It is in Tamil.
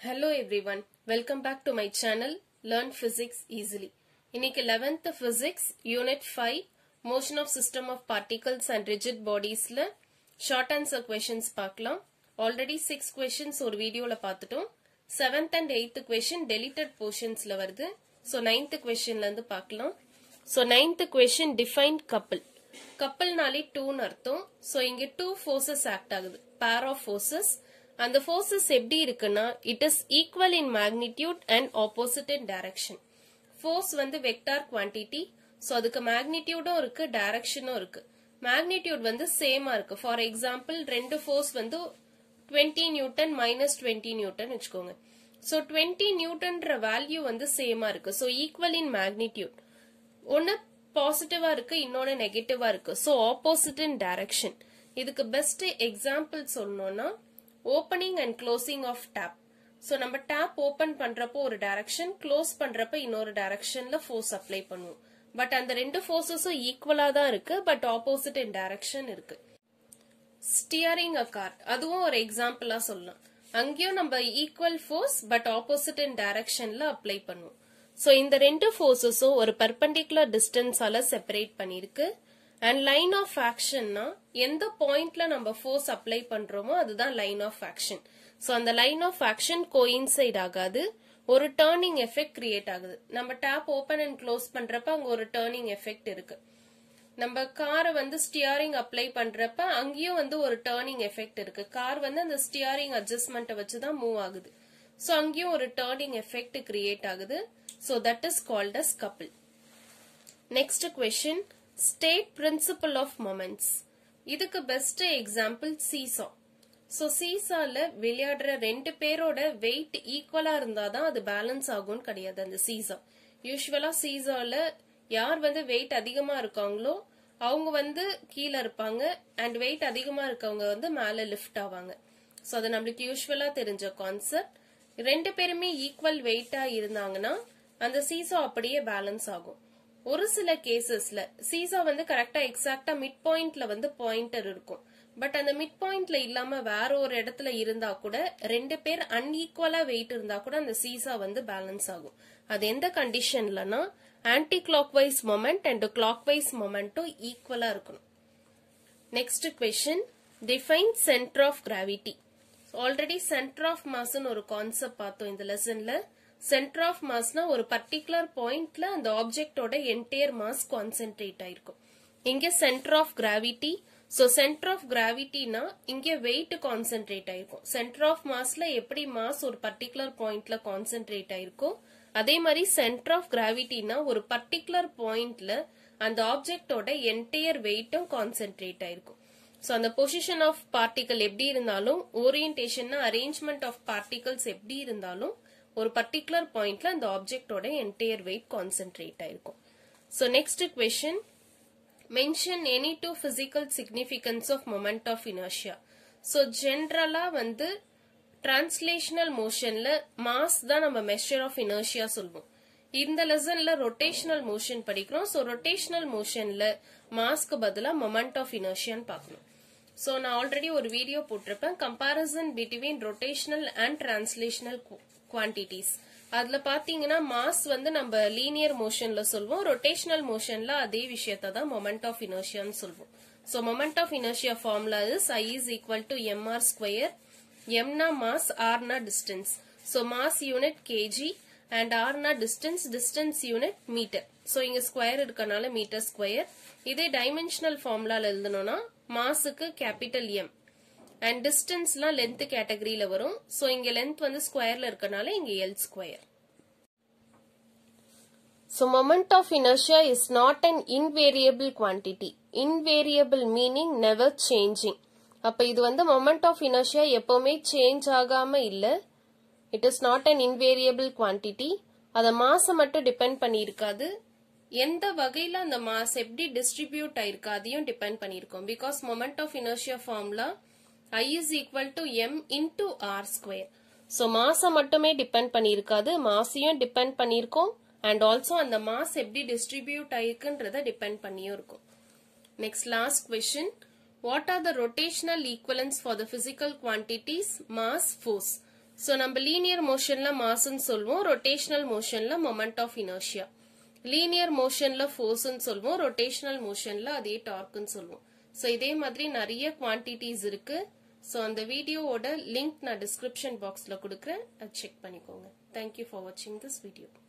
Hello everyone, welcome back to my channel Learn Physics Easily. இன்னைக்கு 11th Physics Unit 5 Motion of System of Particles and Rigid Bodiesல Short Answer Questions பார்க்கலாம். Already 6 questions ஒரு வீடியோல பார்த்துட்டோம். 7th and 8th question deleted portionsல வருது. So 9th questionல இருந்து பார்க்கலாம். So 9th question define couple. கப்பல்னாலே டூன்னு அர்த்தம் ஸோ இங்க டூ ஃபோர்ஸஸ் ஆக்ட் ஆகுது பேர் ஆஃப் ஃபோர்ஸஸ் அந்த ஃபோர்ஸஸ் எப்படி இருக்குன்னா it is equal in magnitude and opposite in direction force வந்து வெக்டார் குவான்டிட்டி ஸோ அதுக்கு மேக்னிடியூடும் இருக்கு டைரக்ஷனும் இருக்கு மேக்னிடியூட் வந்து சேமா இருக்கு ஃபார் எக்ஸாம்பிள் ரெண்டு ஃபோர்ஸ் வந்து twenty newton minus twenty newton வச்சுக்கோங்க ஸோ டுவெண்ட்டி நியூட்டன்ற வேல்யூ வந்து சேமா இருக்கு ஸோ ஈக்குவல் இன் மேக்னிடியூட் ஒன்னு பாசிட்டிவா இருக்கு இன்னொன்னு நெகட்டிவா இருக்கு ஸோ ஆப்போசிட் இன் டைரக்ஷன் இதுக்கு பெஸ்ட் எக்ஸாம்பிள் சொல்லணும்னா opening and closing of tap so நம்ம டேப் ஓபன் பண்றப்போ ஒரு டைரக்ஷன் க்ளோஸ் பண்றப்ப இன்னொரு டைரக்ஷன்ல ஃபோர்ஸ் அப்ளை பண்ணுவோம் பட் அந்த ரெண்டு ஃபோர்ஸஸும் ஈக்குவலா தான் இருக்கு பட் ஆப்போசிட் இன் டைரக்ஷன் இருக்கு ஸ்டியரிங் அ கார் அதுவும் ஒரு எக்ஸாம்பிளா சொல்லலாம் அங்கேயும் நம்ம equal force but opposite in டைரக்ஷன்ல அப்ளை பண்ணுவோம் ஸோ இந்த ரெண்டு ஃபோர்ஸஸும் ஒரு பர்பண்டிகுலர் டிஸ்டன்ஸால செப்பரேட் பண்ணிருக்கு அண்ட் லைன் ஆஃப் ஆக்ஷன்னா எந்த பாயிண்ட்ல நம்ம ஃபோர்ஸ் அப்ளை பண்றோமோ அதுதான் லைன் ஆஃப் ஆக்ஷன் ஸோ அந்த லைன் ஆஃப் ஆக்ஷன் கோயின்சைட் ஆகாது ஒரு டேர்னிங் எஃபெக்ட் கிரியேட் ஆகுது நம்ம டேப் ஓபன் அண்ட் க்ளோஸ் பண்றப்ப அங்க ஒரு டேர்னிங் எஃபெக்ட் இருக்கு நம்ம காரை வந்து ஸ்டியரிங் அப்ளை பண்றப்ப அங்கேயும் வந்து ஒரு டேர்னிங் எஃபெக்ட் இருக்கு கார் வந்து அந்த ஸ்டியரிங் அட்ஜஸ்ட்மெண்ட்டை வச்சு தான் மூவ் ஆகுது ஸோ அங்கேயும் ஒரு டேர்னிங் எஃபெக்ட் கிரியேட் ஆகுது so that is called as couple next question state principle of moments இதுக்கு பெஸ்ட் எக்ஸாம்பிள் சீசா ஸோ சீசால விளையாடுற ரெண்டு பேரோட வெயிட் ஈக்குவலா இருந்தாதான் அது பேலன்ஸ் ஆகும்னு கிடையாது அந்த சீசா யூஸ்வலா சீசால யார் வந்து வெயிட் அதிகமா இருக்காங்களோ அவங்க வந்து கீழே இருப்பாங்க அண்ட் வெயிட் அதிகமா இருக்கவங்க வந்து மேல லிஃப்ட் ஆவாங்க ஸோ அது நம்மளுக்கு யூஸ்வலா தெரிஞ்ச கான்செப்ட் ரெண்டு பேருமே ஈக்குவல் வெயிட்டா இருந்தாங்கன்னா அந்த சீசா அப்படியே பேலன்ஸ் ஆகும் ஒரு சில கேசஸ்ல சீசா வந்து கரெக்டா எக்ஸாக்டா மிட் பாயிண்ட்ல வந்து பாயிண்டர் இருக்கும் பட் அந்த மிட் பாயிண்ட்ல இல்லாம வேற ஒரு இடத்துல இருந்தா கூட ரெண்டு பேர் அன்ஈக்குவலா வெயிட் இருந்தா கூட அந்த சீசா வந்து பேலன்ஸ் ஆகும் அது எந்த கண்டிஷன்லனா anticlockwise moment and clockwise மொமெண்ட்டும் ஈக்குவலா இருக்கணும் next question define centre of gravity already centre of மாஸ்னு ஒரு கான்செப்ட் பார்த்தோம் இந்த லெசன்ல சென்டர் ஆஃப் மாஸ்னா ஒரு பர்டிகுலர் பாயிண்ட்ல அந்த ஆப்ஜெக்டோட என்டையர் மாஸ் கான்சென்ட்ரேட் ஆயிருக்கும் இங்க centre of gravity so centre of கிராவிட்டினா இங்க வெயிட் கான்சென்ட்ரேட் ஆயிருக்கும் சென்டர் ஆஃப் மாஸ்ல எப்படி மாஸ் ஒரு பர்டிகுலர் பாயிண்ட்ல கான்சென்ட்ரேட் ஆயிருக்கும் அதே மாதிரி சென்டர் ஆஃப் கிராவிட்டினா ஒரு பர்டிகுலர் பாயிண்ட்ல அந்த ஆப்ஜெக்டோட என்டையர் வெயிட்டும் கான்சென்ட்ரேட் ஆயிருக்கும் ஸோ அந்த பொசிஷன் ஆஃப் பார்ட்டிகல் எப்படி இருந்தாலும் ஓரியன்டேஷன்னா அரேஞ்ச்மெண்ட் ஆஃப் பார்ட்டிகல்ஸ் எப்படி இருந்தாலும் ஒரு பர்டிகுலர் பாயிண்ட்ல அந்த ஆப்ஜெக்டோட என்டையர் வெயிட் கான்சென்ட்ரேட் ஆயிருக்கும் so next question mention any two physical significance of moment of inertia so ஜென்ரலா வந்து டிரான்ஸ்லேஷனல் மோஷன்ல மாஸ் தான் நம்ம மெஷர் ஆஃப் இனர்ஷியா சொல்லுவோம் இந்த லெசன்ல ரொட்டேஷனல் மோஷன் படிக்கிறோம் ஸோ ரொட்டேஷனல் மோஷன்ல மாஸ்க்கு பதிலாக மொமெண்ட் ஆஃப் இனர்ஷியான்னு பார்க்கணும் ஸோ நான் ஆல்ரெடி ஒரு வீடியோ போட்டிருப்பேன் comparison between rotational and translational quantities அதுல பாத்தீங்கன்னா மாஸ் வந்து நம்ம லீனியர் மோஷன்ல சொல்வோம் ரொட்டேஷனல் மோஷன்ல அதே விஷயத்த தான் மொமெண்ட் ஆஃப் இனர்ஷியான்னு சொல்வோம் so moment of inertia formula is I is equal to MR square எம்னா மாஸ் ஆர்னா distance so mass unit KG and ஆர்னா distance distance unit metre so இங்க ஸ்கொயர் இருக்கனால மீட்டர் ஸ்கொயர் இதே டைமென்ஷனல் ஃபார்முலால எழுதணும்னா மாஸுக்கு கேபிட்டல் எம் அண்ட் டிஸ்டன்ஸ்லாம் லென்த் கேட்டகரியில வரும் ஸோ இங்க லென்த் வந்து ஸ்கொயர்ல இருக்கனால இங்க L square so moment of inertia is not an invariable quantity invariable meaning never changing அப்ப இது வந்து மொமெண்ட் ஆஃப் இனர்ஷியா எப்பவுமே சேஞ்ச் ஆகாம இல்ல it is not an invariable quantity அத மாச மட்டும் டிபெண்ட் பண்ணியிருக்காது எந்த வகையில அந்த மாஸ் எப்படி டிஸ்ட்ரிபியூட் ஆயிருக்கு அதையும் டிபெண்ட் பண்ணிருக்கோம் because moment of inertia formula I is equal to M into R square so மாசை மட்டுமே டிபெண்ட் பண்ணியிருக்காது மாசையும் டிபெண்ட் பண்ணியிருக்கோம் அண்ட் ஆல்சோ அந்த மாஸ் எப்படி டிஸ்ட்ரிபியூட் ஆயிருக்குன்றத டிபெண்ட் பண்ணியும் இருக்கும் next last question what are the rotational equivalence for the physical quantities mass force so நம்ம லீனியர் மோஷன்ல மாஸ்ன்னு சொல்லுவோம் ரொட்டேஷனல் மோஷன்ல மொமெண்ட் ஆஃப் இனர்ஷியா லீனியர் மோஷன்ல ஃபோர்ஸ்ன்னு சொல்லுவோம் ரொட்டேஷனல் மோஷன்ல அதே டார்க்னு சொல்லுவோம் ஸோ இதே மாதிரி நிறைய குவான்டிட்டிஸ் இருக்கு ஸோ அந்த வீடியோவோட லிங்க் நான் டிஸ்கிரிப்ஷன் பாக்ஸ்ல கொடுக்குறேன் அதை செக் பண்ணிக்கோங்க தேங்க்யூ ஃபார் வாட்சிங் திஸ் வீடியோ